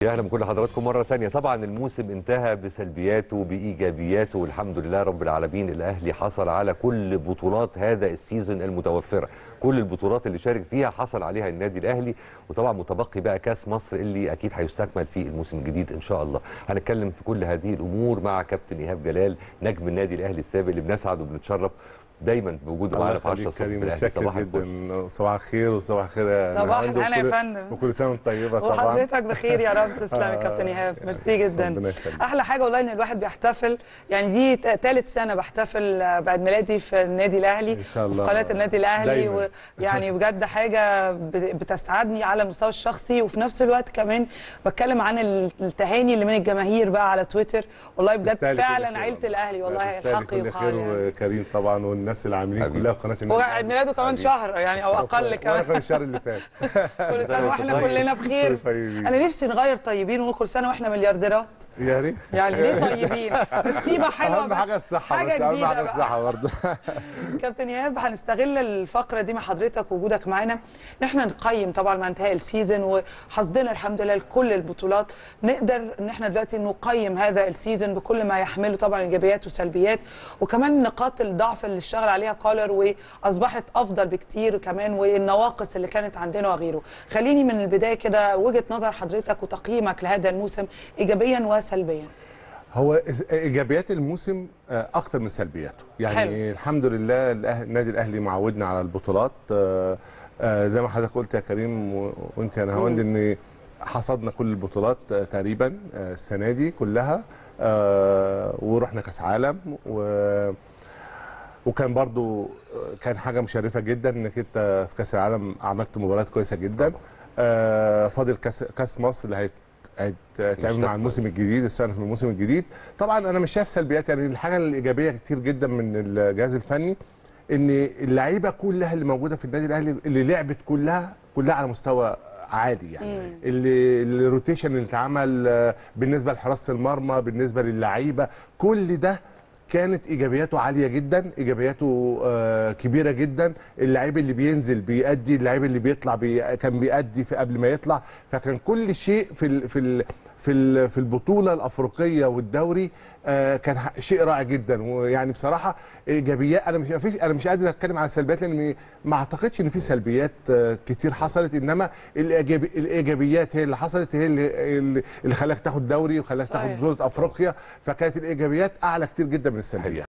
يا اهلا بكل حضراتكم مره ثانيه طبعا الموسم انتهى بسلبياته بايجابياته والحمد لله رب العالمين الاهلي حصل على كل بطولات هذا السيزون المتوفره كل البطولات اللي شارك فيها حصل عليها النادي الاهلي وطبعا متبقي بقى كاس مصر اللي اكيد هيستكمل في الموسم الجديد ان شاء الله هنتكلم في كل هذه الامور مع كابتن ايهاب جلال نجم النادي الاهلي السابق اللي بنسعد وبنتشرف دايما بوجوده معانا في 10 الصبح كريم في الاهلي متشكر صباح الفل جدا صباح الخير وصباح الخير يا صباح نهاوند الهنا يا وكل- فندم. وكل سنه وانت طيبه طبعا وحضرتك بخير يا رب تسلم يا كابتن ايهاب ميرسي جدا ربنا يخليك. احلى حاجه والله ان الواحد بيحتفل يعني دي ثالث سنه بحتفل آه، بعد ميلادي في النادي الاهلي إن شاء الله. وفي قناه النادي الاهلي دايماً. ويعني بجد حاجه بت- بتسعدني على المستوى الشخصي وفي نفس الوقت كمان بتكلم عن التهاني اللي من الجماهير بقى على تويتر والله بجد تستاهلي كل فعلا خير عيله والله. الاهلي لا، والله تستاهلي الحق كل يقال خير يعني وكريم طبعا والناس اللي عاملين حبيبي. كلها في قناه النادي وعيد ميلاده كمان حبيبي. شهر يعني او اقل وانا كمان كان الشهر اللي فات كل سنه واحنا طيب. كلنا بخير طيبين. انا نفسي نغير طيبين ونقول كل سنه واحنا مليارديرات يا ريت يعني ليه طيبين الطيبه حلوه اهم بس حاجه الصحه حاجه بس اهم جديده حاجه بقى. الصحه برضه كابتن ايهاب هنستغل الفقره دي مع حضرتك وجودك معانا ان احنا نقيم طبعا مع انتهاء السيزون وحصدنا الحمد لله لكل البطولات نقدر ان احنا دلوقتي نقيم هذا السيزون بكل ما يحمله طبعا ايجابيات وسلبيات وكمان نقاط الضعف اللي اشتغل عليها كولر واصبحت افضل بكتير كمان والنواقص اللي كانت عندنا وغيره خليني من البدايه كده وجهه نظر حضرتك وتقييمك لهذا الموسم ايجابيا وسلبيا هو إز- ايجابيات الموسم آه، اكتر من سلبياته يعني حلو. الحمد لله الأه- النادي الاهلي معودنا على البطولات آه، آه، زي ما حضرتك قلت يا كريم و- وانت يا نهاوند ان حصدنا كل البطولات آه، تقريبا آه، السنه دي كلها آه، ورحنا كاس عالم و وكان برضو كان حاجه مشرفه جدا انك انت في كاس العالم عملت مباريات كويسه جدا آه فاضل كاس كاس مصر اللي هيت- هيتعمل مع الموسم الجديد السنه في الموسم الجديد طبعا انا مش شايف سلبيات يعني الحاجه الايجابيه كتير جدا من الجهاز الفني ان اللعيبه كلها اللي موجوده في النادي الاهلي اللي لعبت كلها كلها على مستوى عالي يعني اللي الروتيشن اللي اتعمل آه، بالنسبه لحراسه المرمى بالنسبه للعيبه كل ده كانت ايجابياته عاليه جدا ايجابياته آه كبيره جدا اللعيب اللي بينزل بيأدي اللعيب اللي بيطلع بي كان بيأدي في قبل ما يطلع فكان كل شيء في ال في ال في ال في البطوله الافريقيه والدوري آه كان ح- شيء رائع جدا ويعني بصراحه ايجابيات انا مش مفيش انا مش قادر اتكلم على السلبيات لان ما اعتقدش ان في سلبيات آه كتير حصلت انما الإيجابي الايجابيات هي اللي حصلت هي اللي اللي- اللي خلاك تاخد دوري وخلاك تاخد صحيح. بطوله افريقيا فكانت الايجابيات اعلى كتير جدا من السلبيات